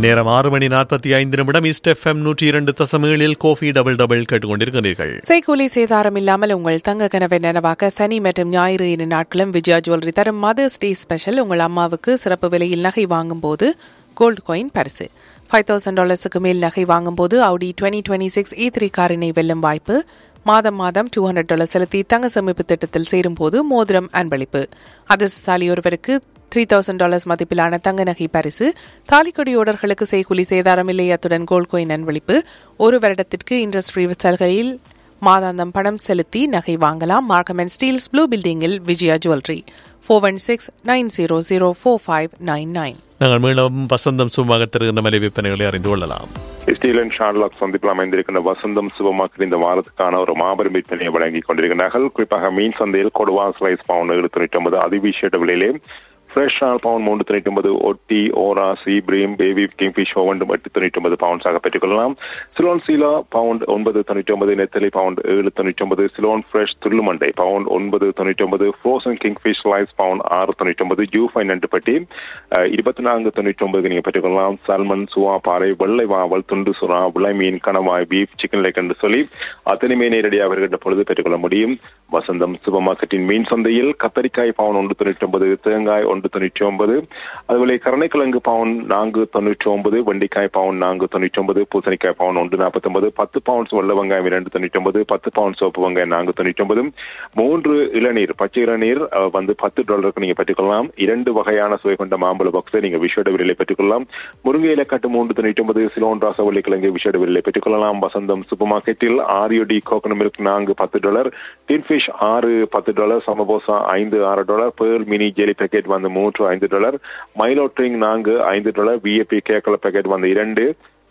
நேரம் ஆறு மணி நாற்பத்தி ஐந்து நிமிடம் ஈஸ்ட் எஃப்எம் நூற்றி இரண்டு தசம் ஏழில் கோஃபி டபுள் டபுள் கேட்டுக்கொண்டிருக்கிறீர்கள் செய்கூலி சேதாரம் இல்லாமல் உங்கள் தங்க கனவை நனவாக்க சனி மற்றும் ஞாயிறு இரு நாட்களும் விஜயா ஜுவல்லரி தரும் மதர்ஸ் டே ஸ்பெஷல் உங்கள் அம்மாவுக்கு சிறப்பு விலையில் நகை வாங்கும் போது கோல்டு காயின் பரிசு ஃபைவ் தௌசண்ட் டாலர்ஸுக்கு மேல் நகை வாங்கும் போது Audi twenty twenty six E three காரினை வெல்லும் வாய்ப்பு மாதம் மாதம் டூ ஹண்ட்ரட் டாலர் செலுத்தி தங்க சேமிப்பு திட்டத்தில் சேரும் போது மோதிரம் அன்பளிப்பு அதிர்ஷ்டசாலி ஒருவருக்கு த்ரீ தௌசண்ட் டாலர்ஸ் மதிப்பிலான தங்க நகை பரிசு தாலிக்கொடி ஓடர்களுக்கு செய்கூலி சேதாரம் இல்லை அத்துடன் கோல்ட் கோயின் அன்பளிப்பு ஒரு வருடத்திற்கு இன்ட்ரெஸ்ட் ஃப்ரீ சலுகையில் மாதாந்தம் பணம் செலுத்தி நகை வாங்கலாம் மார்க்கம் அண்ட் ஸ்டீல்ஸ் ப்ளூ பில்டிங்கில் Vijaya jewellery four one six nine zero zero four five nine nine நாங்கள் மீண்டும் வசந்தம் சும்மாக தருகின்ற மலை விற்பனைகளை அறிந்து கொள்ளலாம் ஸ்டீலன் ஷார்லாக் சந்திப்பில் அமைந்திருக்கின்ற வசந்தம் சுபமாக்கு இந்த வாரத்துக்கான ஒரு மாபெரும் விற்பனையை வழங்கிக் கொண்டிருக்கிறார்கள் குறிப்பாக மீன் சந்தையில் கொடுவா ஸ்லைஸ் பவுன் எழுநூத்தி தொண்ணூற்றி ஒன்பது அதிவிஷேட விலையிலே ஃப்ரெஷ் ஆல் பவுன் மூன்று தொண்ணூற்றி ஒன்பது ஒட்டி ஓரா சீப்ரீம் பேபி கிங்ஃபிஷ் ஒவ்வொன்றும் எட்டு தொண்ணூற்றி ஒன்பது பவுண்ட்ஸாக பெற்றுக்கொள்ளலாம் சிலோன் சீலா பவுண்ட் ஒன்பது தொண்ணூற்றி ஒன்பது நெத்தலி பவுண்ட் ஏழு தொண்ணூற்றி ஒன்பது சிலோன் ஃப்ரெஷ் துள்ளுமண்டை பவுண்ட் ஒன்பது தொண்ணூற்றி ஒன்பது ஃப்ரோசன் கிங்ஃபிஷ் ஸ்லைஸ் பவுண்ட் ஆறு தொண்ணூற்றி ஒன்பது ஜூ ஃபைவ் நண்டு பெட்டி இருபத்தி நான்கு தொண்ணூற்றி ஒன்பது நீங்கள் பெற்றுக்கொள்ளலாம் சல்மன் சுவா பாறை வெள்ளை வாவல் துண்டு சுறா விளை மீன் கணவாய் பீஃப் சிக்கன் லைக் என்று சொல்லி அத்தனை மீன் நேரடியாக வருகின்ற பொழுது பெற்றுக்கொள்ள முடியும் வசந்தம் சூப்பர் மார்க்கெட்டின் மீன் சந்தையில் கத்தரிக்காய் பவுன் ஒன்று தொண்ணூற்றி ஒன்பது தேங்காய் ஒன்று தொண்ணூற்றி ஒன்பது அதுபோல கருணைக்கிழங்கு பவுன் நான்கு தொண்ணூற்றி ஒன்பது வெண்டிக்காய் பவுன் நான்கு தொண்ணூற்றி ஒன்பது பூசணிக்காய் பவுன் ஒன்று நாற்பத்தி ஒன்பது பத்து பவுண்ட்ஸ் வெள்ள வெங்காயம் இரண்டு தொண்ணூற்றி ஒன்பது பத்து பவுண்ட் சோப்பு வெங்காயம் நான்கு தொண்ணூற்றி ஒன்பது மூன்று இளநீர் பச்சை இளநீர் வந்து பத்து டாலருக்கு நீங்க பெற்றுக்கொள்ளலாம் இரண்டு வகையான சுவை கொண்ட மாம்பழ பாக்ஸை நீங்க விஷேட விலையில பெற்றுக்கொள்ளலாம் முருங்கை இலக்காட்டு மூன்று தொண்ணூற்றி ஒன்பது சிலோன் ராசவள்ளி கிழங்கு விஷேட விலையில பெற்றுக்கொள்ளலாம் வசந்தம் சூப்பர் மார்க்கெட்டில் ஆரியோடி கோகனட் மில்க் நான்கு பத்து டாலர் டின்ஃபிஷ் ஆறு பத்து டாலர் சமபோசா ஐந்து ஆறு dollar pearl mini jelly packet வந்து மூன்று ஐந்து டாலர் மைலோ ட்ரிங் நான்கு ஐந்து டாலர் விஏபி கேக்கல பேக்கெட் வந்து இரண்டு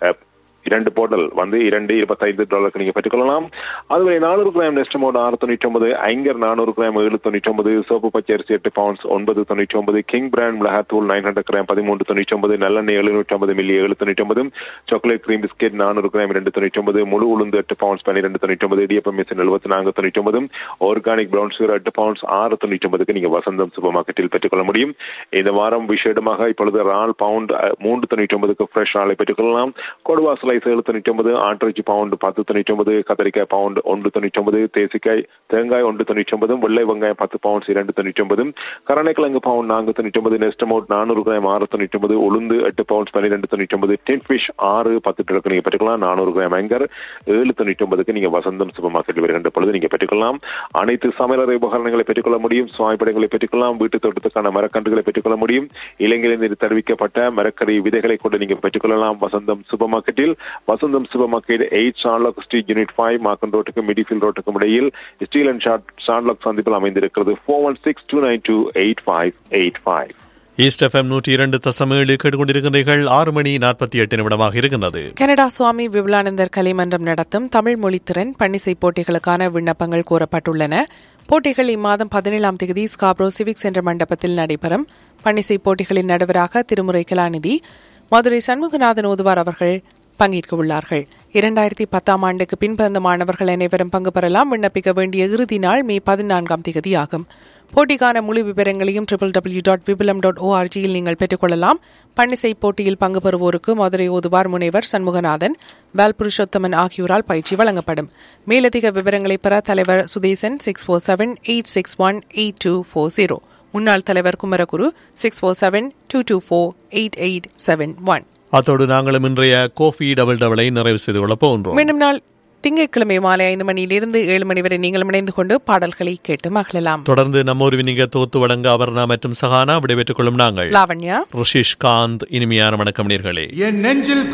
இரண்டு போட்டல் வந்து இரண்டு இருபத்தைந்து டாலருக்கு நீங்க பெற்றுக்கொள்ளலாம் அதுவரை நானூறு கிராம் நெஸ்டமோட் ஆறு தொண்ணூற்றி ஒன்பது ஐங்கர் நானூறு கிராம் ஏழு தொண்ணூற்றி ஒன்பது சோப்பு பச்சரிசி எட்டு பவுண்ட்ஸ் ஒன்பது தொண்ணூற்றி ஒன்பது கிங் பிராண்ட் மிளகாத்தூள் நைன் ஹண்ட்ரட் கிராம் பதிமூன்று தொண்ணூற்றி ஒன்பது நல்லெண்ணெய் எழுநூற்றி ஐம்பது மில்லி ஏழு தொண்ணூற்றி ஒன்பது சாக்லேட் கிரீம் பிஸ்கெட் நானூறு கிராம் இரண்டு தொண்ணூற்றி ஒன்பது முழு உளுந்து எட்டு பவுண்ட்ஸ் பன்னிரெண்டு தொண்ணூற்றி ஒன்பது இடியப்பம் மிஷின் எழுபத்தி நான்கு தொண்ணூற்றி ஒன்பது ஆர்கானிக் பிரவுன் சுகர் எட்டு பவுண்ட்ஸ் ஆறு தொண்ணூற்றி ஒன்பதுக்கு நீங்க வசந்தம் சூப்பர் மார்க்கெட்டில் பெற்றுக்கொள்ள முடியும் இந்த வாரம் விசேடமாக இப்பொழுது ரால் பவுண்ட் மூன்று தொண்ணூற்றி ஒன்பதுக்கு ஃப்ரெஷ் ராலை பெற்றுக்கொள்ளலாம் கொடுவா ஸ்லைஸ் ஏழு தொண்ணூற்றி ஒன்பது ஆட்டிறைச்சி பவுண்ட் பத்து தொண்ணூற்றி ஒன்பது கத்தரிக்காய் பவுண்ட் ஒன்று தொண்ணூற்றி ஒன்பது தேசிக்காய் தேங்காய் ஒன்று தொண்ணூற்றி ஒன்பது வெள்ளை வெங்காயம் பத்து பவுண்ட்ஸ் இரண்டு தொண்ணூற்றி ஒன்பது கரணைக்கிழங்கு பவுண்ட் நான்கு தொண்ணூற்றி ஒன்பது நெஸ்ட் அமௌண்ட் நானூறு கிராம் ஆறு தொண்ணூற்றி ஒன்பது உளுந்து எட்டு பவுண்ட்ஸ் பன்னிரெண்டு தொண்ணூற்றி ஒன்பது டென் ஃபிஷ் ஆறு பத்து கிழக்கு நீங்க பெற்றுக்கலாம் நானூறு கிராம் ஆங்கர் ஏழு தொண்ணூற்றி ஒன்பதுக்கு நீங்க வசந்தம் சூப்பர் மார்க்கெட்டில் வருகின்ற பொழுது நீங்க பெற்றுக்கொள்ளலாம் அனைத்து சமையலறை உபகரணங்களை பெற்றுக்கொள்ள முடியும் சுவாய்ப்படங்களை பெற்றுக்கொள்ளலாம் வீட்டு தோட்டத்துக்கான மரக்கன்றுகளை பெற்றுக்கொள்ள முடியும் இலங்கையிலிருந்து தெரிவிக்கப்பட்ட மரக்கறி விதைகளை கொண்டு நீங்க பெற்றுக்கொள்ளலாம் வசந்தம் சூப்பர் மார்க்கெட்டில் Vasantham super market eight Shanlock street unit five Markham ரோட்டுக்கும் மிடிஃபீல்ட் ரோட்டுக்கும் இடையில் ஸ்டீல் அண்ட் ஷார்ட் ஷான்லாக் சந்திப்பில் அமைந்திருக்கிறது four one six two nine two eight five eight five east FM நூற்றி இரண்டு தசம் ஏழு கேட்டுக்கொண்டிருக்கிறீர்கள் ஆறு மணி நாற்பத்தி எட்டு நிமிடமாக இருக்கின்றது கனடா சுவாமி விபுலானந்தர் கலைமன்றம் நடத்தும் தமிழ் மொழித்திறன் பன்னிசை போட்டிகளுக்கான விண்ணப்பங்கள் கோரப்பட்டுள்ளன போட்டிகள் இம்மாதம் பதினேழாம் தேதி ஸ்காப்ரோ சிவிக் சென்ற மண்டபத்தில் நடைபெறும் பன்னிசை போட்டிகளின் நடுவராக திருமுறை கலாநிதி மதுரை சண்முகநாதன் ஓதுவார் அவர்கள் பங்கேற்க உள்ளார்கள் இரண்டாயிரத்தி பத்தாம் ஆண்டுக்கு பின் பிறந்த மாணவர்கள் அனைவரும் பங்கு பெறலாம் விண்ணப்பிக்க வேண்டிய இறுதி நாள் மே பதினான்காம் தேதி ஆகும் போட்டிக்கான முழு விவரங்களையும் triple W dot Vipulam dot ஓஆர்ஜியில் நீங்கள் பெற்றுக்கொள்ளலாம் பன்னிசை போட்டியில் பங்கு பெறுவோருக்கு மதுரை ஓதுவார் முனைவர் சண்முகநாதன் வேல் புருஷோத்தமன் ஆகியோரால் பயிற்சி வழங்கப்படும் மேலதிக விவரங்களை பெற தலைவர் Suthesan six four seven eight six one eight two four zero முன்னாள் தலைவர் Kumaraguru six four seven two two four eight eight seven one அத்தோடு நாங்களும் இன்றைய கோஃபி டபுள் டபுளை நிறைவு செய்து கொள்ளப் போகின்றோம் மீண்டும் நாள் திங்கட்கிழமை மாலை ஐந்து மணியிலிருந்து ஏழு மணி வரை நீங்களும் இணைந்து கொண்டு பாடல்களை கேட்டு மகிழலாம் தொடர்ந்து நம்ம ஒரு வினிக தொகுத்து வழங்க அபர்ணா மற்றும் சஹானா விடைபெற்றுக் கொள்ளும் நாங்கள் லாவண்யா ருஷிஷ் காந்த் இனிமையான வணக்கம் நேர்களே என் நெஞ்சில்